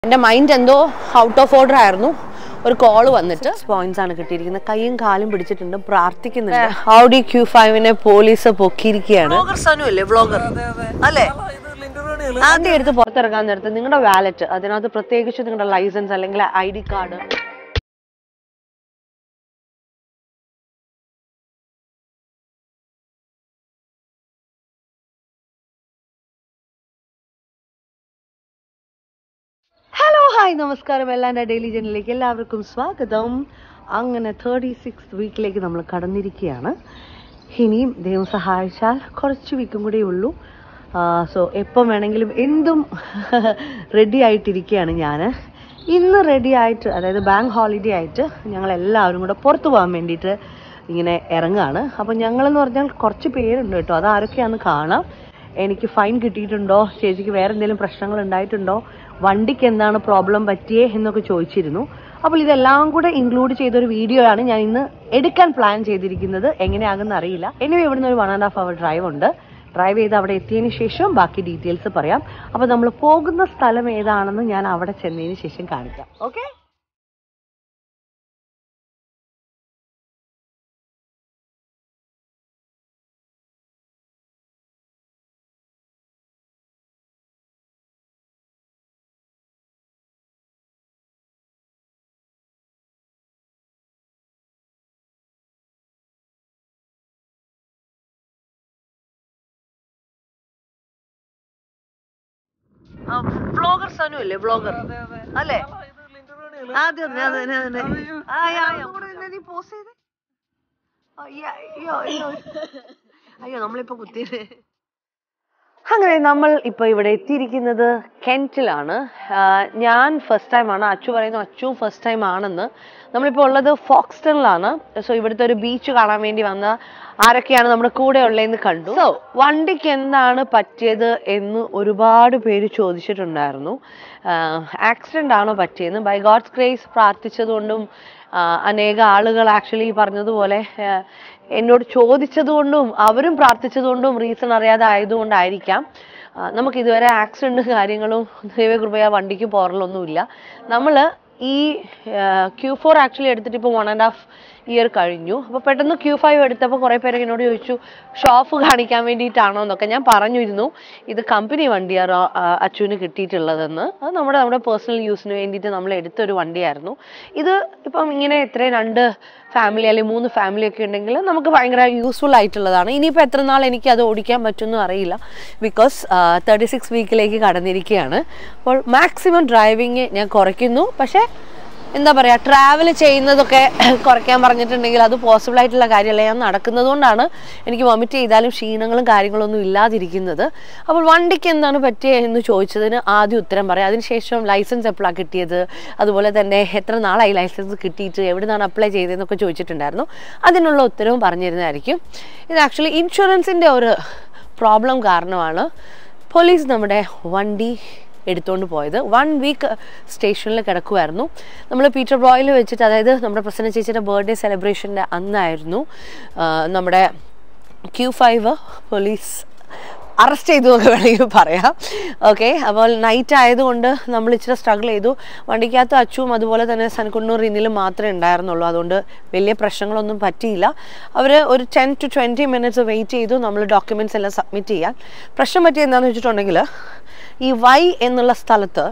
എൻ്റെ മൈൻഡ് എന്തോ out of order ആയിരുന്നു ഒരു കോള് വന്നിട്ട് പോയിന്റ്സ് ആണ് കിട്ടിയിരിക്കുന്നത് കൈയും കാലും പിടിച്ചിട്ടുണ്ട് പ്രാർത്ഥിക്കുന്നുണ്ട് ഹൗഡി ക്യൂ ഫൈവിനെ പോലീസ് പൊക്കിയിരിക്കുകയാണ് വ്ളോഗർ സനു അല്ലേ വ്ളോഗർ അല്ലേ ആദ്യം എടുത്ത് പുറത്തിറങ്ങാൻ നേരത്ത് നിങ്ങളുടെ വാലറ്റ് അതിനകത്ത് പ്രത്യേകിച്ച് നിങ്ങളുടെ ലൈസൻസ് അല്ലെങ്കിൽ I D card hello hi നമസ്കാരം എല്ലാൻ്റെ ഡെയിലി ജേണലിലേക്ക് എല്ലാവർക്കും സ്വാഗതം അങ്ങനെ തേർട്ടി സിക്സ് വീക്കിലേക്ക് നമ്മൾ കടന്നിരിക്കുകയാണ് ഇനിയും ദൈവം സഹായിച്ചാൽ കുറച്ച് വീക്കും കൂടെ ഉള്ളൂ സോ എപ്പം വേണമെങ്കിലും എന്തും റെഡി ആയിട്ടിരിക്കുകയാണ് ഞാൻ ഇന്ന് റെഡി ആയിട്ട് അതായത് ബാങ്ക് ഹോളിഡേ ആയിട്ട് ഞങ്ങൾ എല്ലാവരും കൂടെ പുറത്തു പോകാൻ വേണ്ടിയിട്ട് ഇങ്ങനെ ഇറങ്ങുകയാണ് അപ്പം ഞങ്ങളെന്ന് പറഞ്ഞാൽ കുറച്ച് പേരുണ്ട് കേട്ടോ അത് ആരൊക്കെയാണെന്ന് കാണാം എനിക്ക് ഫൈൻ കിട്ടിയിട്ടുണ്ടോ ചേച്ചിക്ക് വേറെ എന്തെങ്കിലും പ്രശ്നങ്ങൾ ഉണ്ടായിട്ടുണ്ടോ വണ്ടിക്ക് എന്താണ് പ്രോബ്ലം പറ്റിയേ എന്നൊക്കെ ചോദിച്ചിരുന്നു അപ്പോൾ ഇതെല്ലാം കൂടെ ഇൻക്ലൂഡ് ചെയ്തൊരു വീഡിയോ ആണ് ഞാൻ ഇന്ന് എടുക്കാൻ പ്ലാൻ ചെയ്തിരിക്കുന്നത് എങ്ങനെയാകുന്ന അറിയില്ല എനിവേ ഇവിടുന്ന് ഒരു one and half hour drive ഉണ്ട് ഡ്രൈവ് ചെയ്ത് അവിടെ എത്തിയതിന് ശേഷം ബാക്കി ഡീറ്റെയിൽസ് പറയാം അപ്പോൾ നമ്മൾ പോകുന്ന സ്ഥലം ഏതാണെന്ന് ഞാൻ അവിടെ ചെന്നതിന് ശേഷം കാണിക്കാം ഓക്കെ വ്ളോഗർ സനു അല്ലേ വ്ളോഗർ അല്ലേ അതെ അതെ അതെ അതെ അതെ ആ, യാ, യാ. ഒന്നുകൂടെ ഒന്ന് നീ pause ചെയ്തേ. അയ്യ, അയ്യോ അയ്യോ അയ്യോ നമ്മളിപ്പോ കുത്തിയത് അങ്ങനെ നമ്മൾ ഇപ്പൊ ഇവിടെ എത്തിയിരിക്കുന്നത് കെന്റിലാണ് ആഹ് ഞാൻ ഫസ്റ്റ് ടൈം ആണ് അച്ചു പറയുന്നു അച്ചു ഫസ്റ്റ് ടൈം ആണെന്ന് നമ്മളിപ്പോൾ ഉള്ളത് ഫോക്സ്റ്റണിലാണ് സോ ഇവിടുത്തെ ഒരു ബീച്ച് കാണാൻ വേണ്ടി വന്ന ആരൊക്കെയാണ് നമ്മുടെ കൂടെ ഉള്ളതെന്ന് കണ്ടു സോ വണ്ടിക്ക് എന്താണ് പറ്റിയത് എന്ന് ഒരുപാട് പേര് ചോദിച്ചിട്ടുണ്ടായിരുന്നു ആക്സിഡന്റ് ആണോ പറ്റിയെന്ന് ബൈ ഗോഡ്സ് ഗ്രേസ് പ്രാർത്ഥിച്ചതുകൊണ്ടും ആഹ് അനേക ആളുകൾ ആക്ച്വലി പറഞ്ഞതുപോലെ ആഹ് എന്നോട് ചോദിച്ചതുകൊണ്ടും അവരും പ്രാർത്ഥിച്ചതുകൊണ്ടും റീസൺ അറിയാതെ ആയതുകൊണ്ടായിരിക്കാം ആഹ് നമുക്ക് ഇതുവരെ ആക്സിഡന്റ് കാര്യങ്ങളും ദൈവകൃപയാ വണ്ടിക്ക് പോറലൊന്നുമില്ല നമ്മൾ ഈ ക്യൂ ഫോർ ആക്ച്വലി എടുത്തിട്ട് ഇപ്പോൾ വൺ ആൻഡ് ഹാഫ് ഇയർ കഴിഞ്ഞു അപ്പോൾ പെട്ടെന്ന് ക്യൂ ഫൈവ് എടുത്തപ്പോൾ കുറേ പേര് എന്നോട് ചോദിച്ചു ഷോഫ് കാണിക്കാൻ വേണ്ടിയിട്ടാണോ എന്നൊക്കെ ഞാൻ പറഞ്ഞിരുന്നു ഇത് കമ്പനി വണ്ടിയാണ് അച്ചുവിന് കിട്ടിയിട്ടുള്ളതെന്ന് അത് നമ്മുടെ നമ്മുടെ പേഴ്സണൽ യൂസിന് വേണ്ടിയിട്ട് നമ്മൾ എടുത്തൊരു വണ്ടിയായിരുന്നു ഇത് ഇപ്പം ഇങ്ങനെ ഇത്രയും രണ്ട് ഫാമിലി അല്ലെങ്കിൽ മൂന്ന് ഫാമിലി ഒക്കെ ഉണ്ടെങ്കിൽ നമുക്ക് ഭയങ്കര യൂസ്ഫുൾ ആയിട്ടുള്ളതാണ് ഇനിയിപ്പോൾ എത്ര നാൾ എനിക്ക് അത് ഓടിക്കാൻ പറ്റുമെന്ന് അറിയില്ല ബിക്കോസ് തേർട്ടി സിക്സ് വീക്കിലേക്ക് കടന്നിരിക്കുകയാണ് അപ്പോൾ മാക്സിമം ഡ്രൈവിങ് ഞാൻ കുറയ്ക്കുന്നു പക്ഷേ എന്താ പറയുക ട്രാവൽ ചെയ്യുന്നതൊക്കെ കുറയ്ക്കാൻ പറഞ്ഞിട്ടുണ്ടെങ്കിൽ അത് പോസിബിൾ ആയിട്ടുള്ള കാര്യമല്ല ഞാൻ നടക്കുന്നത് കൊണ്ടാണ് എനിക്ക് വൊമിറ്റ് ചെയ്താലും ക്ഷീണങ്ങളും കാര്യങ്ങളൊന്നും ഇല്ലാതിരിക്കുന്നത് അപ്പോൾ വണ്ടിക്ക് എന്താണ് പറ്റിയത് എന്ന് ചോദിച്ചതിന് ആദ്യം ഉത്തരം പറയാം അതിനുശേഷം ലൈസൻസ് എപ്പോഴാണ് കിട്ടിയത് അതുപോലെ തന്നെ എത്ര നാളായി ലൈസൻസ് കിട്ടിയിട്ട് എവിടെ നിന്നാണ് അപ്ലൈ ചെയ്തതെന്നൊക്കെ ചോദിച്ചിട്ടുണ്ടായിരുന്നു അതിനുള്ള ഉത്തരവും പറഞ്ഞിരുന്നതായിരിക്കും ഇത് ആക്ച്വലി ഇൻഷുറൻസിൻ്റെ ഒരു പ്രോബ്ലം കാരണമാണ് പോലീസ് നമ്മുടെ വണ്ടി എടുത്തുകൊണ്ട് പോയത് വൺ വീക്ക് സ്റ്റേഷനിൽ കിടക്കുമായിരുന്നു നമ്മൾ പീറ്റർ ബ്രോയിൽ വെച്ചിട്ട് അതായത് നമ്മുടെ പ്രസന്ന ചേച്ചിയുടെ ബർത്ത്ഡേ സെലിബ്രേഷൻ്റെ അന്നായിരുന്നു ആ, നമ്മുടെ ക്യൂ ഫൈവ് പോലീസ് അറസ്റ്റ് ചെയ്തു എന്നൊക്കെ വേണമെങ്കിൽ പറയാം ഓക്കെ അപ്പോൾ നൈറ്റ് ആയതുകൊണ്ട് നമ്മൾ ഇച്ചിരി സ്ട്രഗിൾ ചെയ്തു വണ്ടിക്കകത്ത് അച്ചുവും അതുപോലെ തന്നെ സനക്കുണ്ണൂർ റിനിലും മാത്രമേ ഉണ്ടായിരുന്നുള്ളൂ അതുകൊണ്ട് വലിയ പ്രശ്നങ്ങളൊന്നും പറ്റിയില്ല അവർ ഒരു ten to twenty minutes wait ചെയ്തു നമ്മൾ ഡോക്യുമെൻറ്റ്സ് എല്ലാം സബ്മിറ്റ് ചെയ്യാൻ പ്രശ്നം പറ്റിയ എന്താണെന്ന് വെച്ചിട്ടുണ്ടെങ്കിൽ ഈ വൈ എന്നുള്ള സ്ഥലത്ത്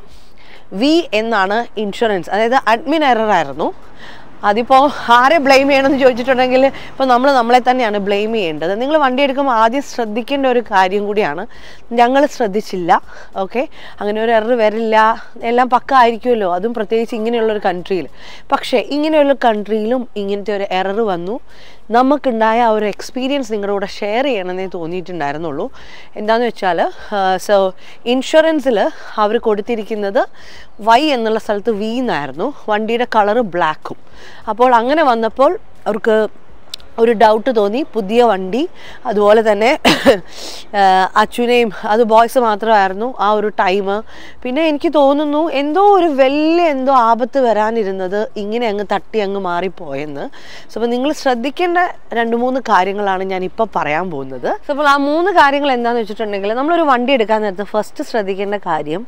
വി എന്നാണ് ഇൻഷുറൻസ് അതായത് അഡ്മിൻ എറർ ആയിരുന്നു അതിപ്പോൾ ആരെ ബ്ലെയിം ചെയ്യണമെന്ന് ചോദിച്ചിട്ടുണ്ടെങ്കിൽ ഇപ്പോൾ നമ്മൾ നമ്മളെ തന്നെയാണ് ബ്ലെയിം ചെയ്യേണ്ടത് നിങ്ങൾ വണ്ടി എടുക്കുമ്പോൾ ആദ്യം ശ്രദ്ധിക്കേണ്ട ഒരു കാര്യം കൂടിയാണ് ഞങ്ങൾ ശ്രദ്ധിച്ചില്ല ഓക്കെ അങ്ങനെ ഒരു എറർ വരില്ല എല്ലാം പക്ക ആയിരിക്കുമല്ലോ അതും പ്രത്യേകിച്ച് ഇങ്ങനെയുള്ള ഒരു കൺട്രിയിൽ പക്ഷേ ഇങ്ങനെയുള്ള കൺട്രിയിലും ഇങ്ങനത്തെ ഒരു എറർ വന്നു നമുക്കുണ്ടായ ആ ഒരു എക്സ്പീരിയൻസ് നിങ്ങളുടെ കൂടെ ഷെയർ ചെയ്യണമെന്നേ തോന്നിയിട്ടുണ്ടായിരുന്നുള്ളൂ എന്താണെന്ന് വെച്ചാൽ സോ ഇൻഷുറൻസിൽ അവർ കൊടുത്തിരിക്കുന്നത് വൈ എന്നുള്ള സ്ഥലത്ത് വി എന്നായിരുന്നു വണ്ടിയുടെ കളറ് ബ്ലാക്കും അപ്പോൾ അങ്ങനെ വന്നപ്പോൾ അവർക്ക് ഒരു ഡൗട്ട് തോന്നി പുതിയ വണ്ടി അതുപോലെ തന്നെ ആ, അച്ഛനെയും അത് ബോയ്സ് മാത്രമായിരുന്നു ആ ഒരു ടൈം പിന്നെ എനിക്ക് തോന്നുന്നു എന്തോ ഒരു വലിയ എന്തോ ആപത്ത് വരാനിരുന്നത് ഇങ്ങനെ അങ്ങ് തട്ടി അങ്ങ് മാറിപ്പോയെന്ന് സോ അപ്പോൾ നിങ്ങൾ ശ്രദ്ധിക്കേണ്ട രണ്ട് മൂന്ന് കാര്യങ്ങളാണ് ഞാൻ ഇപ്പോൾ പറയാൻ പോകുന്നത് സോ അപ്പോൾ ആ മൂന്ന് കാര്യങ്ങൾ എന്താണെന്ന് വെച്ചിട്ടുണ്ടെങ്കിൽ നമ്മളൊരു വണ്ടി എടുക്കാൻ നേരത്ത് ഫസ്റ്റ് ശ്രദ്ധിക്കേണ്ട കാര്യം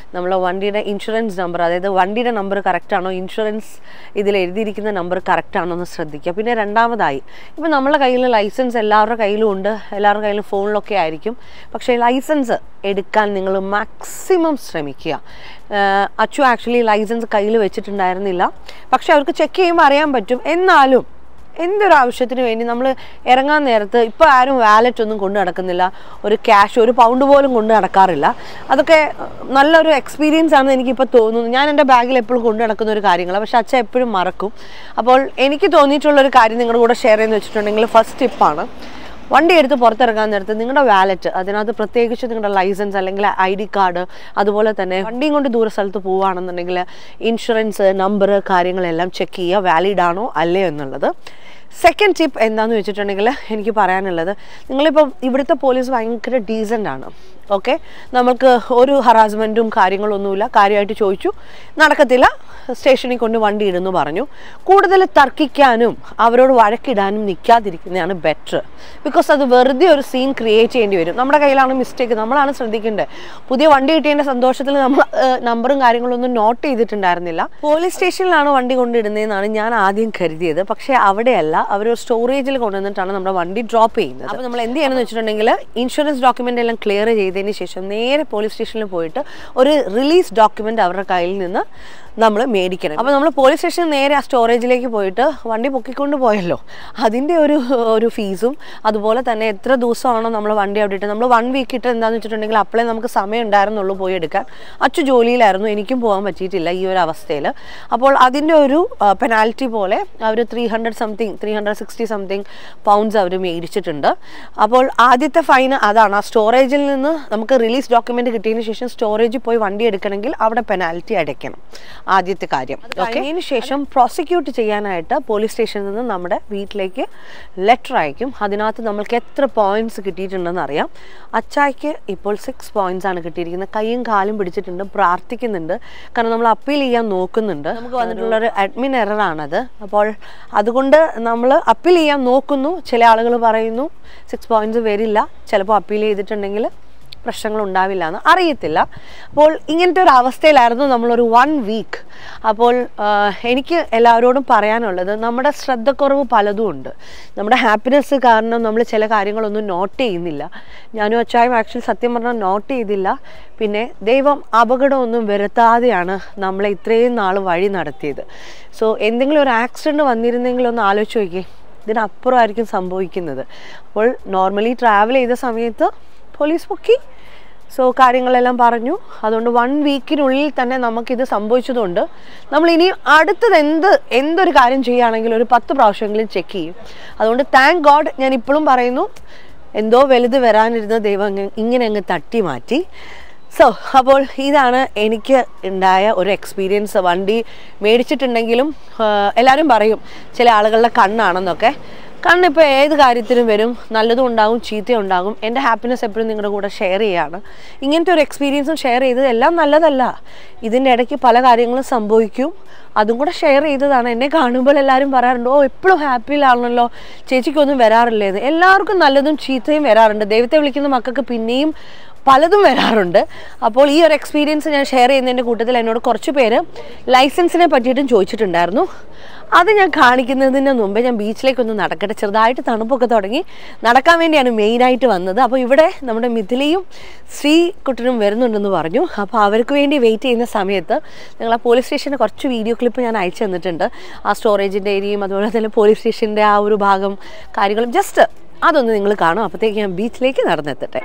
നമ്മൾ വണ്ടിയുടെ ഇൻഷുറൻസ് നമ്പർ അതായത് വണ്ടിയുടെ നമ്പർ കറക്റ്റാണോ ഇൻഷുറൻസ് ഇതിൽ എഴുതിയിരിക്കുന്ന നമ്പർ കറക്റ്റാണോ എന്ന് ശ്രദ്ധിക്കുക പിന്നെ രണ്ടാമതായി ഇപ്പം നമ്മളെ കയ്യിൽ ലൈസൻസ് എല്ലാവരുടെ കയ്യിലും ഉണ്ട് എല്ലാവരുടെ കയ്യിലും ഫോണിലൊക്കെ ആയിരിക്കും പക്ഷേ ലൈസൻസ് എടുക്കാൻ നിങ്ങൾ മാക്സിമം ശ്രമിക്കുക ആഹ് അച്ചു ആക്ച്വലി ലൈസൻസ് കയ്യിൽ വെച്ചിട്ടുണ്ടായിരുന്നില്ല പക്ഷെ അവർക്ക് ചെക്ക് ചെയ്യുമ്പോൾ അറിയാൻ പറ്റും എന്നാലും എന്തൊരു ആവശ്യത്തിന് വേണ്ടി നമ്മൾ ഇറങ്ങാൻ നേരത്ത് ഇപ്പോൾ ആരും വാലറ്റ് ഒന്നും കൊണ്ടു നടക്കുന്നില്ല ഒരു ക്യാഷ് ഒരു പൗണ്ട് പോലും കൊണ്ട് നടക്കാറില്ല അതൊക്കെ നല്ലൊരു എക്സ്പീരിയൻസ് ആണെന്ന് എനിക്കിപ്പോൾ തോന്നുന്നു ഞാൻ എൻ്റെ ബാഗിൽ എപ്പോഴും കൊണ്ടു നടക്കുന്ന ഒരു കാര്യങ്ങളാണ് പക്ഷെ അച്ഛൻ എപ്പോഴും മറക്കും അപ്പോൾ എനിക്ക് തോന്നിയിട്ടുള്ളൊരു കാര്യം നിങ്ങളുടെ കൂടെ ഷെയർ ചെയ്യുന്ന വെച്ചിട്ടുണ്ടെങ്കിൽ ഫസ്റ്റ് ടിപ്പാണ് വണ്ടി എടുത്ത് പുറത്തിറങ്ങാൻ നേരത്ത് നിങ്ങളുടെ വാലറ്റ് അതിനകത്ത് പ്രത്യേകിച്ച് നിങ്ങളുടെ ലൈസൻസ് അല്ലെങ്കിൽ ഐ ഡി കാർഡ് അതുപോലെ തന്നെ വണ്ടിയും കൊണ്ട് ദൂര സ്ഥലത്ത് പോവുകയാണെന്നുണ്ടെങ്കിൽ ഇൻഷുറൻസ് നമ്പർ കാര്യങ്ങളെല്ലാം ചെക്ക് ചെയ്യുക വാലിഡ് ആണോ അല്ലേ എന്നുള്ളത് സെക്കൻഡ് ടിപ്പ് എന്താന്ന് വെച്ചിട്ടുണ്ടെങ്കിൽ എനിക്ക് പറയാനുള്ളത് നിങ്ങളിപ്പം ഇവിടുത്തെ പോലീസ് ഭയങ്കര ഡീസൻ്റ് ആണ് ഓക്കെ നമുക്ക് ഒരു ഹറാസ്മെൻറ്റും കാര്യങ്ങളൊന്നുമില്ല കാര്യമായിട്ട് ചോദിച്ചു നടക്കത്തില്ല സ്റ്റേഷനിൽ കൊണ്ട് വണ്ടി ഇടുന്നു പറഞ്ഞു കൂടുതൽ തർക്കിക്കാനും അവരോട് വഴക്കിടാനും നിൽക്കാതിരിക്കുന്നതാണ് ബെറ്റർ ബിക്കോസ് അത് വെറുതെ ഒരു സീൻ ക്രിയേറ്റ് ചെയ്യേണ്ടി വരും നമ്മുടെ കയ്യിലാണ് മിസ്റ്റേക്ക് നമ്മളാണ് ശ്രദ്ധിക്കേണ്ടത് പുതിയ വണ്ടി കിട്ടിയതിൻ്റെ സന്തോഷത്തിൽ നമ്മൾ നമ്പറും കാര്യങ്ങളൊന്നും നോട്ട് ചെയ്തിട്ടുണ്ടായിരുന്നില്ല പോലീസ് സ്റ്റേഷനിലാണ് വണ്ടി കൊണ്ടിടുന്നതെന്നാണ് ഞാൻ ആദ്യം കരുതിയത് പക്ഷേ അവിടെയല്ല അവർ സ്റ്റോറേജിൽ കൊണ്ടുവന്നിട്ടാണ് നമ്മുടെ വണ്ടി ഡ്രോപ്പ് ചെയ്യുന്നത് അപ്പോൾ നമ്മൾ എന്ത് ചെയ്യണമെന്ന് വെച്ചിട്ടുണ്ടെങ്കിൽ ഇൻഷുറൻസ് ഡോക്യുമെൻ്റ് എല്ലാം ക്ലിയർ ചെയ്തതിന് ശേഷം നേരെ പോലീസ് സ്റ്റേഷനിൽ പോയിട്ട് ഒരു റിലീസ് ഡോക്യുമെൻ്റ് അവരുടെ കയ്യിൽ നിന്ന് നമ്മൾ മേടിക്കണം അപ്പോൾ നമ്മൾ പോലീസ് സ്റ്റേഷനിൽ നേരെ ആ സ്റ്റോറേജിലേക്ക് പോയിട്ട് വണ്ടി പൊക്കിക്കൊണ്ട് പോയല്ലോ അതിൻ്റെ ഒരു ഒരു ഫീസും അതുപോലെ തന്നെ എത്ര ദിവസമാണോ നമ്മൾ വണ്ടി അവിടെ ഇട്ട് നമ്മൾ വൺ വീക്ക് ഇട്ട് എന്താണെന്ന് വെച്ചിട്ടുണ്ടെങ്കിൽ അപ്പോഴേ നമുക്ക് സമയം ഉണ്ടായിരുന്നുള്ളൂ പോയി എടുക്കാൻ അച്ചു ജോലിയിലായിരുന്നു എനിക്കും പോകാൻ പറ്റിയിട്ടില്ല ഈ ഒരു അവസ്ഥയിൽ അപ്പോൾ അതിൻ്റെ ഒരു പെനാൽറ്റി പോലെ അവർ three hundred something three hundred sixty something pounds അവർ മേടിച്ചിട്ടുണ്ട് അപ്പോൾ ആദ്യത്തെ ഫൈൻ അതാണ് ആ സ്റ്റോറേജിൽ നിന്ന് നമുക്ക് റിലീസ് ഡോക്യുമെന്റ് കിട്ടിയതിന് ശേഷം സ്റ്റോറേജിൽ പോയി വണ്ടി എടുക്കണമെങ്കിൽ അവിടെ പെനാൽറ്റി അടയ്ക്കണം ആദ്യത്തെ കാര്യം ഓക്കെ അതിന് ശേഷം പ്രോസിക്യൂട്ട് ചെയ്യാനായിട്ട് പോലീസ് സ്റ്റേഷനിൽ നിന്ന് നമ്മുടെ വീട്ടിലേക്ക് ലെറ്റർ അയക്കും അതിനകത്ത് നമ്മൾക്ക് എത്ര പോയിന്റ്സ് കിട്ടിയിട്ടുണ്ടെന്ന് അറിയാം അച്ചായ്ക്ക് ഇപ്പോൾ സിക്സ് പോയിന്റ്സ് ആണ് കിട്ടിയിരിക്കുന്നത് കൈയും കാലും പിടിച്ചിട്ടുണ്ട് പ്രാർത്ഥിക്കുന്നുണ്ട് കാരണം നമ്മൾ അപ്പീൽ ചെയ്യാൻ നോക്കുന്നുണ്ട് നമുക്ക് വന്നിട്ടുള്ള ഒരു അഡ്മിൻ എററാണത് അപ്പോൾ അതുകൊണ്ട് നമ്മൾ അപ്പീൽ ചെയ്യാൻ നോക്കുന്നു ചില ആളുകൾ പറയുന്നു സിക്സ് പോയിന്റ്സ് വരില്ല ചിലപ്പോൾ അപ്പീൽ ചെയ്തിട്ടുണ്ടെങ്കിൽ പ്രശ്നങ്ങൾ ഉണ്ടാവില്ല എന്ന് അറിയത്തില്ല അപ്പോൾ ഇങ്ങനത്തെ ഒരു അവസ്ഥയിലായിരുന്നു നമ്മളൊരു വൺ വീക്ക് അപ്പോൾ ആഹ്, എനിക്ക് എല്ലാവരോടും പറയാനുള്ളത് നമ്മുടെ ശ്രദ്ധക്കുറവ് പലതും ഉണ്ട് നമ്മുടെ ഹാപ്പിനെസ് കാരണം നമ്മൾ ചില കാര്യങ്ങളൊന്നും നോട്ട് ചെയ്യുന്നില്ല ഞാനും അച്ചായും ആക്ച്വലി സത്യം പറഞ്ഞാൽ നോട്ട് ചെയ്തില്ല പിന്നെ ദൈവം അപകടമൊന്നും വരുത്താതെയാണ് നമ്മളെ ഇത്രയും നാൾ വഴി നടത്തിയത് സോ എന്തെങ്കിലും ഒരു ആക്സിഡൻറ്റ് വന്നിരുന്നെങ്കിൽ ഒന്ന് ആലോചിച്ച് നോക്കിയേ ഇതിനപ്പുറമായിരിക്കും സംഭവിക്കുന്നത് അപ്പോൾ നോർമലി ട്രാവൽ ചെയ്ത സമയത്ത് പോലീസ് പൊക്കി സോ കാര്യങ്ങളെല്ലാം പറഞ്ഞു അതുകൊണ്ട് വൺ വീക്കിനുള്ളിൽ തന്നെ നമുക്കിത് സംഭവിച്ചതുകൊണ്ട് നമ്മൾ ഇനി അടുത്തത് എന്ത് എന്തൊരു കാര്യം ചെയ്യുകയാണെങ്കിലും ഒരു പത്ത് പ്രാവശ്യമെങ്കിലും ചെക്ക് ചെയ്യും അതുകൊണ്ട് താങ്ക് ഗോഡ് ഞാൻ ഇപ്പോഴും പറയുന്നു എന്തോ വലുത് വരാനിരുന്ന ദൈവം അങ്ങ് ഇങ്ങനെ അങ്ങ് തട്ടി മാറ്റി സോ അപ്പോൾ ഇതാണ് എനിക്ക് ഉണ്ടായ ഒരു എക്സ്പീരിയൻസ് വണ്ടി മേടിച്ചിട്ടുണ്ടെങ്കിലും ആഹ്, എല്ലാവരും പറയും ചില ആളുകളുടെ കണ്ണാണെന്നൊക്കെ കണ്ണിപ്പോൾ ഏത് കാര്യത്തിനും വരും നല്ലതും ഉണ്ടാകും ചീത്തയും ഉണ്ടാകും എൻ്റെ ഹാപ്പിനെസ് എപ്പോഴും നിങ്ങളുടെ കൂടെ ഷെയർ ചെയ്യാണ് ഇങ്ങനത്തെ ഒരു എക്സ്പീരിയൻസും ഷെയർ ചെയ്തത് എല്ലാം നല്ലതല്ല ഇതിൻ്റെ ഇടയ്ക്ക് പല കാര്യങ്ങളും സംഭവിക്കും അതും കൂടെ ഷെയർ ചെയ്തതാണ് എന്നെ കാണുമ്പോൾ എല്ലാവരും പറയാറുണ്ട് ഓ എപ്പോഴും ഹാപ്പിയിലാണല്ലോ ചേച്ചിക്കൊന്നും വരാറില്ലേ എന്ന് എല്ലാവർക്കും നല്ലതും ചീത്തയും വരാറുണ്ട് ദൈവത്തെ വിളിക്കുന്ന മക്കൾക്ക് പിന്നെയും പലതും വരാറുണ്ട് അപ്പോൾ ഈ ഒരു എക്സ്പീരിയൻസ് ഞാൻ ഷെയർ ചെയ്യുന്നതിൻ്റെ കൂട്ടത്തിൽ എന്നോട് കുറച്ച് പേര് ലൈസൻസിനെ പറ്റിയിട്ടും ചോദിച്ചിട്ടുണ്ടായിരുന്നു അത് ഞാൻ കാണിക്കുന്നതിന് മുമ്പേ ഞാൻ ബീച്ചിലേക്കൊന്ന് നടക്കട്ടെ ചെറുതായിട്ട് തണുപ്പൊക്കെ തുടങ്ങി നടക്കാൻ വേണ്ടിയാണ് മെയിനായിട്ട് വന്നത് അപ്പോൾ ഇവിടെ നമ്മുടെ മിഥിലയും ശ്രീകുട്ടനും വരുന്നുണ്ടെന്ന് പറഞ്ഞു അപ്പോൾ അവർക്ക് വേണ്ടി വെയിറ്റ് ചെയ്യുന്ന സമയത്ത് ഞങ്ങൾ ആ പോലീസ് സ്റ്റേഷൻ്റെ കുറച്ച് വീഡിയോ ക്ലിപ്പ് ഞാൻ അയച്ചു തന്നിട്ടുണ്ട് ആ സ്റ്റോറേജിൻ്റെ ഏരിയയും അതുപോലെ തന്നെ പോലീസ് സ്റ്റേഷൻ്റെ ആ ഒരു ഭാഗം കാര്യങ്ങളും ജസ്റ്റ് അതൊന്ന് നിങ്ങൾ കാണും അപ്പോഴത്തേക്ക് ഞാൻ ബീച്ചിലേക്ക് നടന്നെത്തട്ടെ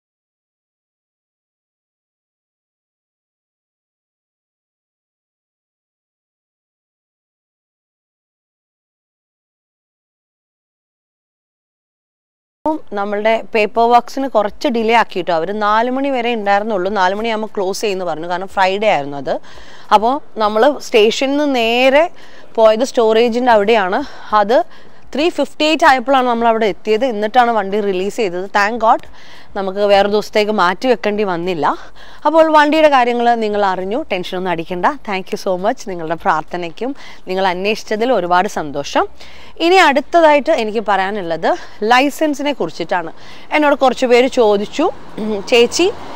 അപ്പം നമ്മളുടെ പേപ്പർ വർക്ക്സിന് കുറച്ച് ഡിലേ ആക്കിയിട്ടോ അവർ നാല് മണി വരെ ഉണ്ടായിരുന്നുള്ളൂ നാല് മണിയാകുമ്പോൾ ക്ലോസ് ചെയ്യുന്നു പറഞ്ഞു കാരണം ഫ്രൈഡേ ആയിരുന്നു അത് അപ്പോൾ നമ്മൾ സ്റ്റേഷനിൽ നിന്ന് നേരെ പോയത് സ്റ്റോറേജിൻ്റെ അവിടെയാണ് അത് ത്രീ ഫിഫ്റ്റി എയ്റ്റ് ആയപ്പോഴാണ് നമ്മൾ അവിടെ എത്തിയത് എന്നിട്ടാണ് വണ്ടി റിലീസ് ചെയ്തത് താങ്ക് ഗോഡ് നമുക്ക് വേറെ ദിവസത്തേക്ക് മാറ്റി വെക്കേണ്ടി വന്നില്ല അപ്പോൾ വണ്ടിയുടെ കാര്യങ്ങൾ നിങ്ങൾ അറിഞ്ഞു ടെൻഷനൊന്നും അടിക്കണ്ട താങ്ക് യു സോ മച്ച് നിങ്ങളുടെ പ്രാർത്ഥനയ്ക്കും നിങ്ങൾ അന്വേഷിച്ചതിൽ ഒരുപാട് സന്തോഷം ഇനി അടുത്തതായിട്ട് എനിക്ക് പറയാനുള്ളത് ലൈസൻസിനെ കുറിച്ചിട്ടാണ് എന്നോട് കുറച്ച് പേര് ചോദിച്ചു "ഉം, ചേച്ചി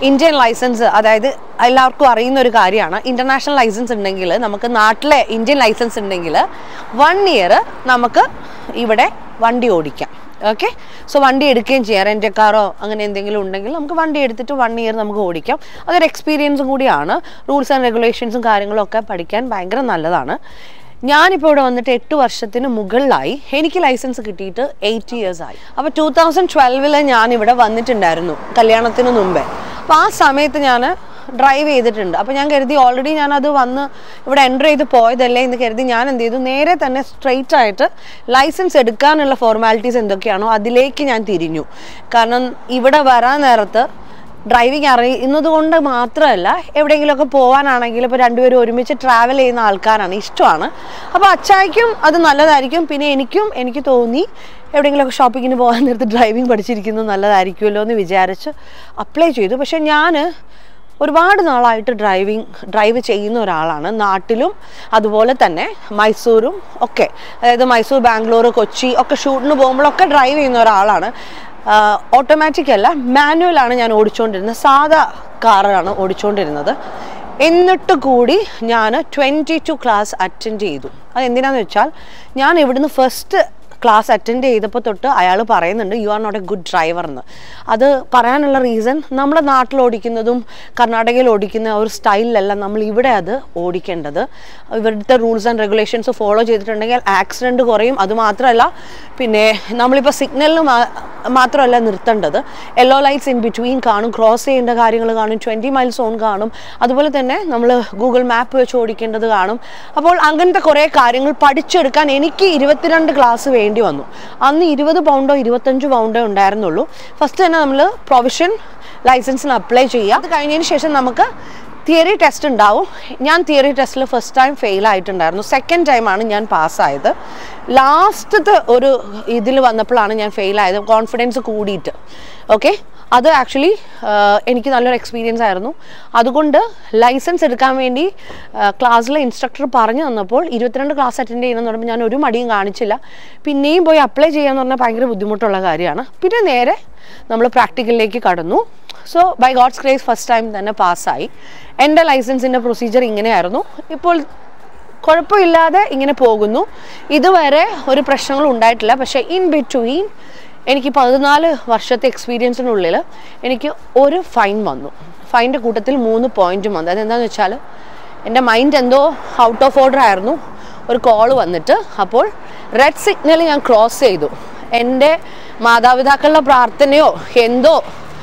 ഇന്ത്യൻ ലൈസൻസ് അതായത് എല്ലാവർക്കും അറിയുന്ന ഒരു കാര്യമാണ് ഇന്റർനാഷണൽ ലൈസൻസ് ഉണ്ടെങ്കിൽ നമുക്ക് നാട്ടിലെ ഇന്ത്യൻ ലൈസൻസ് ഉണ്ടെങ്കിൽ വൺ ഇയർ നമുക്ക് ഇവിടെ വണ്ടി ഓടിക്കാം ഓക്കെ സോ വണ്ടി എടുക്കുകയും ചെയ്യാം റെൻ്റ് കാറോ അങ്ങനെ എന്തെങ്കിലും ഉണ്ടെങ്കിൽ നമുക്ക് വണ്ടി എടുത്തിട്ട് വൺ ഇയർ നമുക്ക് ഓടിക്കാം അതൊരു എക്സ്പീരിയൻസും കൂടിയാണ് റൂൾസ് ആൻഡ് റെഗുലേഷൻസും കാര്യങ്ങളും ഒക്കെ പഠിക്കാൻ ഭയങ്കര നല്ലതാണ് ഞാനിപ്പോൾ ഇവിടെ വന്നിട്ട് എട്ട് വർഷത്തിന് മുകളിലായി എനിക്ക് ലൈസൻസ് കിട്ടിയിട്ട് എയ്റ്റ് ഇയേഴ്സ് ആയി അപ്പോൾ ടൂ തൗസൻഡ് ട്വൽവിൽ ഞാൻ ഇവിടെ വന്നിട്ടുണ്ടായിരുന്നു കല്യാണത്തിന് മുമ്പേ അപ്പോൾ ആ സമയത്ത് ഞാൻ ഡ്രൈവ് ചെയ്തിട്ടുണ്ട് അപ്പോൾ ഞാൻ കരുതി ഓൾറെഡി ഞാനത് വന്ന് ഇവിടെ എൻ്റർ ചെയ്ത് പോയതല്ലേ എന്ന് കരുതി ഞാൻ എന്ത് ചെയ്തു നേരെ തന്നെ സ്ട്രെയിറ്റ് ആയിട്ട് ലൈസൻസ് എടുക്കാനുള്ള ഫോർമാലിറ്റീസ് എന്തൊക്കെയാണോ അതിലേക്ക് ഞാൻ തിരിഞ്ഞു കാരണം ഇവിടെ വരാൻ നേരത്ത് ഡ്രൈവിംഗ് അറിയുന്നത് കൊണ്ട് മാത്രമല്ല എവിടെയെങ്കിലുമൊക്കെ പോകാനാണെങ്കിൽ ഇപ്പോൾ രണ്ടുപേരും ഒരുമിച്ച് ട്രാവൽ ചെയ്യുന്ന ആൾക്കാരാണ് ഇഷ്ടമാണ് അപ്പോൾ അച്ചായ്ക്കും അത് നല്ലതായിരിക്കും പിന്നെ എനിക്കും എനിക്ക് തോന്നി എവിടെയെങ്കിലുമൊക്കെ ഷോപ്പിങ്ങിന് പോകാൻ നേരത്ത് ഡ്രൈവിംഗ് പഠിച്ചിരിക്കുന്നത് നല്ലതായിരിക്കുമല്ലോ എന്ന് വിചാരിച്ച് അപ്ലൈ ചെയ്തു പക്ഷേ ഞാൻ ഒരുപാട് നാളായിട്ട് ഡ്രൈവിംഗ് ഡ്രൈവ് ചെയ്യുന്ന ഒരാളാണ് നാട്ടിലും അതുപോലെ തന്നെ മൈസൂരും ഒക്കെ അതായത് മൈസൂർ ബാംഗ്ലൂർ കൊച്ചി ഒക്കെ ഷൂട്ടിന് പോകുമ്പോഴൊക്കെ ഡ്രൈവ് ചെയ്യുന്ന ഒരാളാണ് ഓട്ടോമാറ്റിക് അല്ല മാനുവലാണ് ഞാൻ ഓടിച്ചുകൊണ്ടിരുന്നത് സാധാ കാറാണ് ഓടിച്ചുകൊണ്ടിരുന്നത് എന്നിട്ട് കൂടി ഞാൻ ട്വൻറ്റി ടു ക്ലാസ് അറ്റൻഡ് ചെയ്തു അത് എന്തിനാന്ന് വെച്ചാൽ ഞാൻ ഇവിടുന്ന് ഫസ്റ്റ് ക്ലാസ് അറ്റൻഡ് ചെയ്തപ്പോൾ തൊട്ട് അയാൾ പറയുന്നുണ്ട് you are not a good driver എന്ന് അത് പറയാനുള്ള റീസൺ നമ്മുടെ നാട്ടിൽ ഓടിക്കുന്നതും കർണാടകയിൽ ഓടിക്കുന്ന ആ ഒരു സ്റ്റൈലിലല്ല നമ്മൾ ഇവിടെ അത് ഓടിക്കേണ്ടത് ഇവിടുത്തെ റൂൾസ് ആൻഡ് റെഗുലേഷൻസ് ഫോളോ ചെയ്തിട്ടുണ്ടെങ്കിൽ ആക്സിഡൻറ്റ് കുറയും അതുമാത്രമല്ല പിന്നെ നമ്മളിപ്പോൾ സിഗ്നലിന് മാത്രമല്ല നിർത്തേണ്ടത് യെല്ലോ ലൈറ്റ്സ് ഇൻ ബിറ്റ്വീൻ കാണും ക്രോസ് ചെയ്യേണ്ട കാര്യങ്ങൾ കാണും ട്വൻറ്റി മൈൽസ് ഓൺ കാണും അതുപോലെ തന്നെ നമ്മൾ ഗൂഗിൾ മാപ്പ് വെച്ച് ഓടിക്കേണ്ടത് കാണും അപ്പോൾ അങ്ങനത്തെ കുറേ കാര്യങ്ങൾ പഠിച്ചെടുക്കാൻ എനിക്ക് ഇരുപത്തിരണ്ട് ക്ലാസ് വേണ്ടി വന്നു അന്ന് ഇരുപത് പൗണ്ടോ ഇരുപത്തഞ്ച് പൗണ്ടോ ഉണ്ടായിരുന്നുള്ളൂ ഫസ്റ്റ് തന്നെ നമ്മൾ പ്രൊവിഷൻ ലൈസൻസിന് അപ്ലൈ ചെയ്യുക അത് കഴിഞ്ഞതിന് ശേഷം നമുക്ക് തിയറി ടെസ്റ്റ് ഉണ്ടാവും ഞാൻ തിയറി ടെസ്റ്റിൽ ഫസ്റ്റ് ടൈം ഫെയിൽ ആയിട്ടുണ്ടായിരുന്നു സെക്കൻഡ് ടൈമാണ് ഞാൻ പാസ്സായത് ലാസ്റ്റത്തെ ഒരു ഇതിൽ വന്നപ്പോഴാണ് ഞാൻ ഫെയിൽ ആയത് കോൺഫിഡൻസ് കൂടിയിട്ട് ഓക്കെ അത് ആക്ച്വലി എനിക്ക് നല്ലൊരു എക്സ്പീരിയൻസ് ആയിരുന്നു അതുകൊണ്ട് ലൈസൻസ് എടുക്കാൻ വേണ്ടി ക്ലാസ്സിലെ ഇൻസ്ട്രക്ടർ പറഞ്ഞു തന്നപ്പോൾ ഇരുപത്തിരണ്ട് ക്ലാസ് അറ്റൻഡ് ചെയ്യണമെന്ന് പറയുമ്പോൾ ഞാൻ ഒരു മടിയും കാണിച്ചില്ല പിന്നെയും പോയി അപ്ലൈ ചെയ്യാന്ന് പറഞ്ഞാൽ ഭയങ്കര ബുദ്ധിമുട്ടുള്ള കാര്യമാണ് പിന്നെ നേരെ നമ്മൾ പ്രാക്ടിക്കലിലേക്ക് കടന്നു so by God's grace first time തന്നെ പാസ്സായി എൻ്റെ ലൈസൻസിൻ്റെ പ്രൊസീജിയർ ഇങ്ങനെയായിരുന്നു ഇപ്പോൾ കുഴപ്പമില്ലാതെ ഇങ്ങനെ പോകുന്നു ഇതുവരെ ഒരു പ്രശ്നങ്ങളും ഉണ്ടായിട്ടില്ല പക്ഷേ ഇൻ ബിറ്റ്വീൻ എനിക്ക് പതിനാല് വർഷത്തെ എക്സ്പീരിയൻസിനുള്ളിൽ എനിക്ക് ഒരു ഫൈൻ വന്നു ഫൈൻ്റെ കൂട്ടത്തിൽ മൂന്ന് പോയിന്റും വന്നു അതെന്താണെന്ന് വെച്ചാൽ എൻ്റെ മൈൻഡ് എന്തോ ഔട്ട് ഓഫ് ഓർഡർ ആയിരുന്നു ഒരു കോൾ വന്നിട്ട് അപ്പോൾ റെഡ് സിഗ്നൽ ഞാൻ ക്രോസ് ചെയ്തു എൻ്റെ മാതാപിതാക്കളുടെ പ്രാർത്ഥനയോ എന്തോ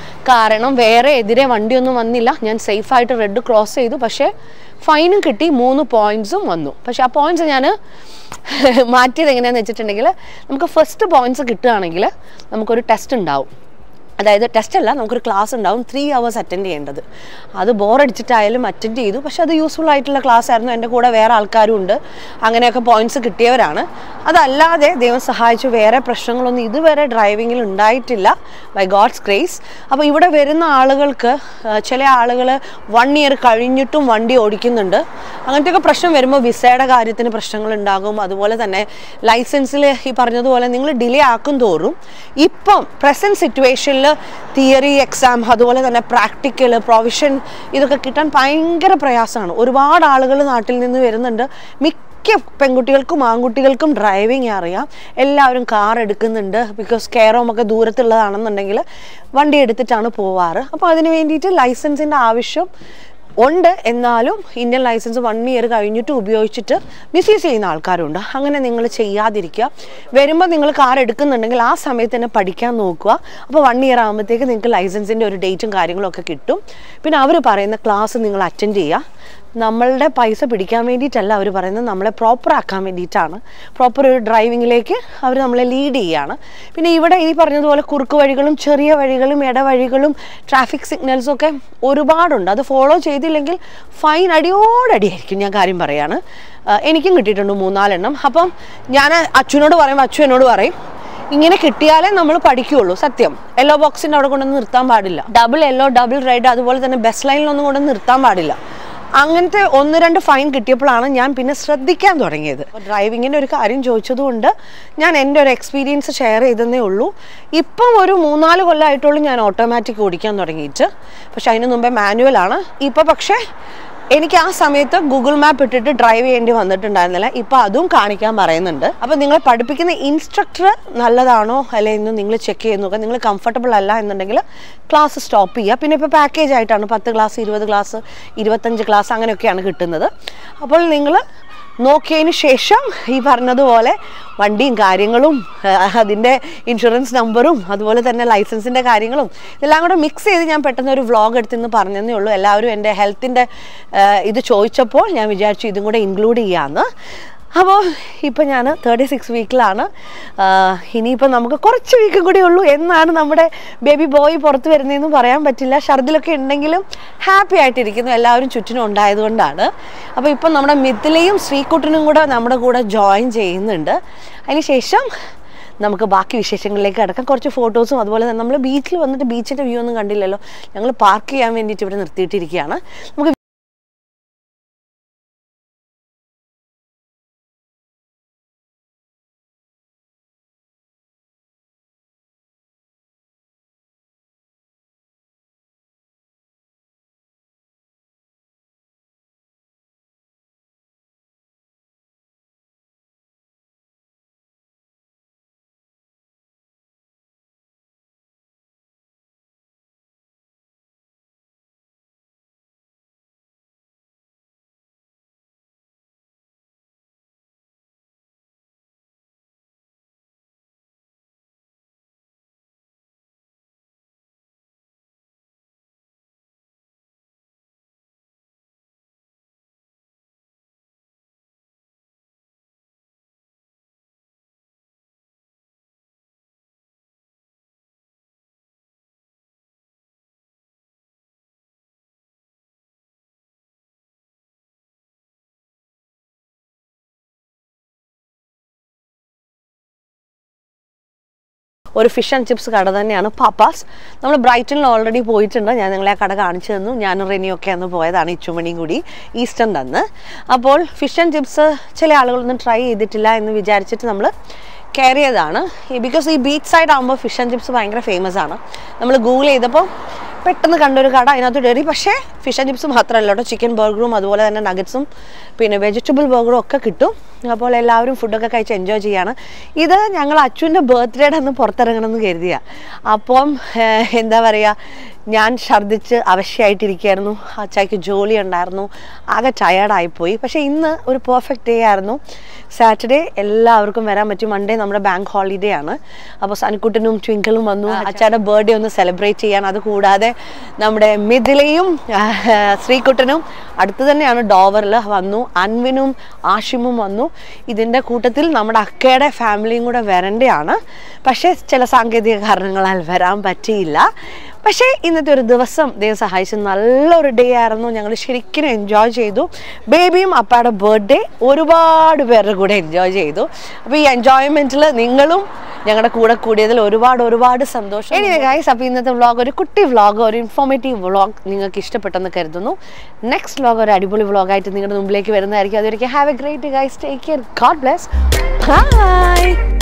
കാരണം വേറെ എതിരെ വണ്ടിയൊന്നും വന്നില്ല ഞാൻ സേഫായിട്ട് റെഡ് ക്രോസ് ചെയ്തു പക്ഷേ ഫൈനും കിട്ടി മൂന്ന് പോയിന്റ്സും വന്നു പക്ഷെ ആ പോയിന്റ്സ് ഞാൻ മാറ്റിയത് എങ്ങനെയാണെന്ന് വെച്ചിട്ടുണ്ടെങ്കിൽ നമുക്ക് ഫസ്റ്റ് പോയിന്റ്സ് കിട്ടുകയാണെങ്കിൽ നമുക്കൊരു ടെസ്റ്റ് ഉണ്ടാവും അതായത് ടെസ്റ്റ് അല്ല നമുക്കൊരു ക്ലാസ് ഉണ്ടാവും ത്രീ അവേഴ്സ് അറ്റൻഡ് ചെയ്യേണ്ടത് അത് ബോറടിച്ചിട്ടായാലും അറ്റൻഡ് ചെയ്തു പക്ഷെ അത് യൂസ്ഫുൾ ആയിട്ടുള്ള ക്ലാസ് ആയിരുന്നു എൻ്റെ കൂടെ വേറെ ആൾക്കാരും ഉണ്ട് അങ്ങനെയൊക്കെ പോയിന്റ്സ് കിട്ടിയവരാണ് അതല്ലാതെ ദൈവം സഹായിച്ചു വേറെ പ്രശ്നങ്ങളൊന്നും ഇതുവരെ ഡ്രൈവിങ്ങിൽ ഉണ്ടായിട്ടില്ല ബൈ ഗോഡ്സ് ഗ്രേസ് അപ്പോൾ ഇവിടെ വരുന്ന ആളുകൾക്ക് ആ, ചില ആളുകൾ വൺ ഇയർ കഴിഞ്ഞിട്ടും വണ്ടി ഓടിക്കുന്നുണ്ട് അങ്ങനത്തെയൊക്കെ പ്രശ്നം വരുമ്പോൾ വിസയുടെ കാര്യത്തിന് പ്രശ്നങ്ങൾ ഉണ്ടാകും അതുപോലെ തന്നെ ലൈസൻസിൽ ഈ പറഞ്ഞതുപോലെ നിങ്ങൾ ഡിലേ ആക്കും തോറും ഇപ്പം പ്രസൻറ്റ് സിറ്റുവേഷനിൽ തിയറി എക്സാം അതുപോലെ തന്നെ പ്രാക്ടിക്കൽ പ്രൊവിഷൻ ഇതൊക്കെ കിട്ടാൻ ഭയങ്കര പ്രയാസമാണ് ഒരുപാട് ആളുകൾ നാട്ടിൽ നിന്ന് വരുന്നുണ്ട് മിക്ക പെൺകുട്ടികൾക്കും ആൺകുട്ടികൾക്കും ഡ്രൈവിംഗ് അറിയാം എല്ലാവരും കാർ എടുക്കുന്നുണ്ട് ബിക്കോസ് കെയറോം ഒക്കെ ദൂരത്തുള്ളതാണെന്നുണ്ടെങ്കിൽ വണ്ടി എടുത്തിട്ടാണ് പോവാറ് അപ്പോൾ അതിന് വേണ്ടിയിട്ട് ലൈസൻസിൻ്റെ ആവശ്യം ഉണ്ട് എന്നാലും ഇന്ത്യൻ ലൈസൻസ് വൺ ഇയർ കഴിഞ്ഞിട്ട് ഉപയോഗിച്ചിട്ട് മിസ്യൂസ് ചെയ്യുന്ന ആൾക്കാരുണ്ട് അങ്ങനെ നിങ്ങൾ ചെയ്യാതിരിക്കുക വരുമ്പോൾ നിങ്ങൾ കാർ എടുക്കുന്നുണ്ടെങ്കിൽ ആ സമയത്ത് തന്നെ പഠിക്കാൻ നോക്കുക അപ്പോൾ വൺ ഇയർ ആകുമ്പോഴത്തേക്ക് നിങ്ങൾക്ക് ലൈസൻസിൻ്റെ ഒരു ഡേറ്റും കാര്യങ്ങളും ഒക്കെ കിട്ടും പിന്നെ അവർ പറയുന്ന ക്ലാസ് നിങ്ങൾ അറ്റൻഡ് ചെയ്യുക നമ്മളുടെ പൈസ പിടിക്കാൻ വേണ്ടിയിട്ടല്ല അവർ പറയുന്നത് നമ്മളെ പ്രോപ്പർ ആക്കാൻ വേണ്ടിയിട്ടാണ് പ്രോപ്പർ ഒരു ഡ്രൈവിങ്ങിലേക്ക് അവർ നമ്മളെ ലീഡ് ചെയ്യുകയാണ് പിന്നെ ഇവിടെ ഈ പറഞ്ഞതുപോലെ കുറുക്ക് വഴികളും ചെറിയ വഴികളും ഇടവഴികളും ട്രാഫിക് സിഗ്നൽസും ഒക്കെ ഒരുപാടുണ്ട് അത് ഫോളോ ചെയ്തില്ലെങ്കിൽ ഫൈൻ അടിയോടടിയായിരിക്കും ഞാൻ കാര്യം പറയാണ് ആ, എനിക്കും കിട്ടിയിട്ടുണ്ട് മൂന്നാലെണ്ണം അപ്പം ഞാൻ അച്ഛനോട് പറയുമ്പോൾ അച്ഛൻ എന്നോട് പറയും ഇങ്ങനെ കിട്ടിയാലേ നമ്മൾ പഠിക്കുകയുള്ളൂ സത്യം യെല്ലോ ബോക്സിൻ്റെ അവിടെ കൊണ്ടൊന്നും നിർത്താൻ പാടില്ല ഡബിൾ യെല്ലോ ഡബിൾ റെഡ് അതുപോലെ തന്നെ ബസ് ലൈനിലൊന്നും കൊണ്ട് നിർത്താൻ പാടില്ല അങ്ങനത്തെ ഒന്ന് രണ്ട് ഫൈൻ കിട്ടിയപ്പോഴാണ് ഞാൻ പിന്നെ ശ്രദ്ധിക്കാൻ തുടങ്ങിയത് ഡ്രൈവിങ്ങിൻ്റെ ഒരു കാര്യം ചോദിച്ചതുകൊണ്ട് ഞാൻ എൻ്റെ ഒരു എക്സ്പീരിയൻസ് ഷെയർ ചെയ്തതേ ഉള്ളൂ ഇപ്പം ഒരു മൂന്നാല് കൊല്ലമായിട്ടുള്ളൂ ഞാൻ ഓട്ടോമാറ്റിക് ഓടിക്കാൻ തുടങ്ങിയിട്ട് പക്ഷെ അതിന് മുമ്പേ മാനുവലാണ് ഇപ്പം പക്ഷേ എനിക്ക് ആ സമയത്ത് ഗൂഗിൾ മാപ്പ് ഇട്ടിട്ട് ഡ്രൈവ് ചെയ്യേണ്ടി വന്നിട്ടുണ്ടായിരുന്നില്ല ഇപ്പൊ അതും കാണിക്കാൻ പറയുന്നുണ്ട് അപ്പൊ നിങ്ങളെ പഠിപ്പിക്കുന്ന ഇൻസ്ട്രക്ടർ നല്ലതാണോ അല്ലെ എന്ന് നിങ്ങൾ ചെക്ക് ചെയ്ത് നോക്കുക നിങ്ങൾ കംഫർട്ടബിൾ അല്ല എന്നുണ്ടെങ്കിൽ ക്ലാസ് സ്റ്റോപ്പ് ചെയ്യുക പിന്നെ ഇപ്പോൾ പാക്കേജ് ആയിട്ടാണ് പത്ത് ക്ലാസ് ഇരുപത് ക്ലാസ് ഇരുപത്തഞ്ച് ക്ലാസ് അങ്ങനെയൊക്കെയാണ് കിട്ടുന്നത് അപ്പോൾ നിങ്ങൾ നോക്കിയതിന് ശേഷം ഈ പറഞ്ഞതുപോലെ വണ്ടിയും കാര്യങ്ങളും അതിൻ്റെ ഇൻഷുറൻസ് നമ്പറും അതുപോലെ തന്നെ ലൈസൻസിൻ്റെ കാര്യങ്ങളും ഇതെല്ലാം കൂടെ മിക്സ് ചെയ്ത് ഞാൻ പെട്ടെന്ന് ഒരു വ്ളോഗ് എടുത്തെന്ന് പറഞ്ഞതേ ഉള്ളൂ എല്ലാവരും എൻ്റെ ഹെൽത്തിൻ്റെ ഇത് ചോദിച്ചപ്പോൾ ഞാൻ വിചാരിച്ചു ഇതും കൂടെ ഇൻക്ലൂഡ് ചെയ്യാമെന്ന് അപ്പോൾ ഇപ്പം ഞാൻ തേർട്ടി സിക്സ് വീക്കിലാണ് ഇനിയിപ്പോൾ നമുക്ക് കുറച്ച് വീക്കും കൂടി ഉള്ളൂ എന്നാണ് നമ്മുടെ ബേബി ബോയ് പുറത്ത് വരുന്നതെന്ന് പറയാൻ പറ്റില്ല ഷർദിലൊക്കെ ഉണ്ടെങ്കിലും ഹാപ്പി ആയിട്ടിരിക്കുന്നു എല്ലാവരും ചുറ്റിനും ഉണ്ടായതുകൊണ്ടാണ് അപ്പോൾ ഇപ്പം നമ്മുടെ മിഥിലയും ശ്രീകുട്ടനും കൂടെ നമ്മുടെ കൂടെ ജോയിൻ ചെയ്യുന്നുണ്ട് അതിനുശേഷം നമുക്ക് ബാക്കി വിശേഷങ്ങളിലേക്ക് കിടക്കാം കുറച്ച് ഫോട്ടോസും അതുപോലെ തന്നെ നമ്മൾ ബീച്ചിൽ വന്നിട്ട് ബീച്ചിൻ്റെ വ്യൂ ഒന്നും കണ്ടില്ലല്ലോ ഞങ്ങൾ പാർക്ക് ചെയ്യാൻ വേണ്ടിയിട്ട് ഇവിടെ നിർത്തിയിട്ടിരിക്കുകയാണ് നമുക്ക് ഒരു ഫിഷ് ആൻഡ് ചിപ്സ് കട തന്നെയാണ് പാപ്പാസ് നമ്മൾ ബ്രൈറ്റണിൽ ഓൾറെഡി പോയിട്ടുണ്ട് ഞാൻ നിങ്ങളെ ആ കട കാണിച്ചു തന്നു ഞാനും റെനിയൊക്കെ അന്ന് പോയതാണ് ഇച്ചുമണിയും കൂടി ഈസ്റ്ററിൻ്റെ അന്ന് അപ്പോൾ ഫിഷ് ആൻഡ് ചിപ്സ് ചില ആളുകളൊന്നും ട്രൈ ചെയ്തിട്ടില്ല എന്ന് വിചാരിച്ചിട്ട് നമ്മൾ കയറിയതാണ് ബിക്കോസ് ഈ ബീച്ച് സൈഡ് ആകുമ്പോൾ ഫിഷ് ആൻഡ് ചിപ്സ് ഭയങ്കര ഫേമസ് ആണ് നമ്മൾ ഗൂഗിൾ ചെയ്തപ്പോൾ പെട്ടെന്ന് കണ്ടൊരു കട അതിനകത്ത് കയറി പക്ഷേ ഫിഷ് ആൻഡ് ചിപ്സ് മാത്രമല്ല കേട്ടോ ചിക്കൻ ബർഗറും അതുപോലെ തന്നെ നഗറ്റ്സും പിന്നെ വെജിറ്റബിൾ ബർഗറും ഒക്കെ കിട്ടും അപ്പോൾ എല്ലാവരും ഫുഡൊക്കെ കഴിച്ച് എൻജോയ് ചെയ്യാണ് ഇത് ഞങ്ങൾ അച്ചുവിൻ്റെ ബർത്ത്ഡേയുടെ അന്ന് പുറത്തിറങ്ങണം എന്ന് കരുതിയ അപ്പം ഏഹ്, എന്താ പറയുക ഞാൻ ഛർദ്ദിച്ച് അവശയായിട്ടിരിക്കുകയായിരുന്നു അച്ചായ്ക്ക് ജോലി ഉണ്ടായിരുന്നു ആകെ ടയേർഡായിപ്പോയി പക്ഷേ ഇന്ന് ഒരു പെർഫെക്റ്റ് ഡേ ആയിരുന്നു സാറ്റർഡേ എല്ലാവർക്കും വരാൻ പറ്റും മൺഡേ നമ്മുടെ ബാങ്ക് ഹോളിഡേ ആണ് അപ്പോൾ സനിക്കുട്ടനും ട്വിങ്കിളും വന്നു അച്ചായുടെ ബർത്ത്ഡേ ഒന്ന് സെലിബ്രേറ്റ് ചെയ്യാൻ അത് കൂടാതെ നമ്മുടെ മിഥിലയും ആ, ശ്രീകുട്ടനും അടുത്ത് തന്നെയാണ് ഡോവറിൽ വന്നു അൻവിനും ആഷിമും വന്നു ഇതിൻ്റെ കൂട്ടത്തിൽ നമ്മുടെ അക്കയുടെ ഫാമിലിയും കൂടെ വരേണ്ടതാണ് പക്ഷേ ചില സാങ്കേതിക കാരണങ്ങളാൽ വരാൻ പറ്റിയില്ല പക്ഷേ ഇന്നത്തെ ഒരു ദിവസം ദൈവം സഹായിച്ച് നല്ലൊരു ഡേ ആയിരുന്നു ഞങ്ങൾ ശരിക്കും എൻജോയ് ചെയ്തു ബേബിയും അപ്പയുടെ ബർത്ത്ഡേ ഒരുപാട് പേരുടെ കൂടെ എൻജോയ് ചെയ്തു അപ്പോൾ ഈ എൻജോയ്മെൻറ്റിൽ നിങ്ങളും ഞങ്ങളുടെ കൂടെ കൂടിയതിൽ ഒരുപാട് ഒരുപാട് സന്തോഷം ഇനി ഗൈസ് അപ്പോൾ ഇന്നത്തെ വ്ളോഗ് ഒരു കുട്ടി വ്ളോഗ് ഒരു ഇൻഫോർമേറ്റീവ് വ്ളോഗ് നിങ്ങൾക്ക് ഇഷ്ടപ്പെട്ടെന്ന് കരുതുന്നു നെക്സ്റ്റ് വ്ളോഗ് ഒരു അടിപൊളി വ്ളോഗായിട്ട് നിങ്ങളുടെ മുമ്പിലേക്ക് വരുന്നതായിരിക്കും അതുവരെയ്ക്ക് have a great guys take care God bless by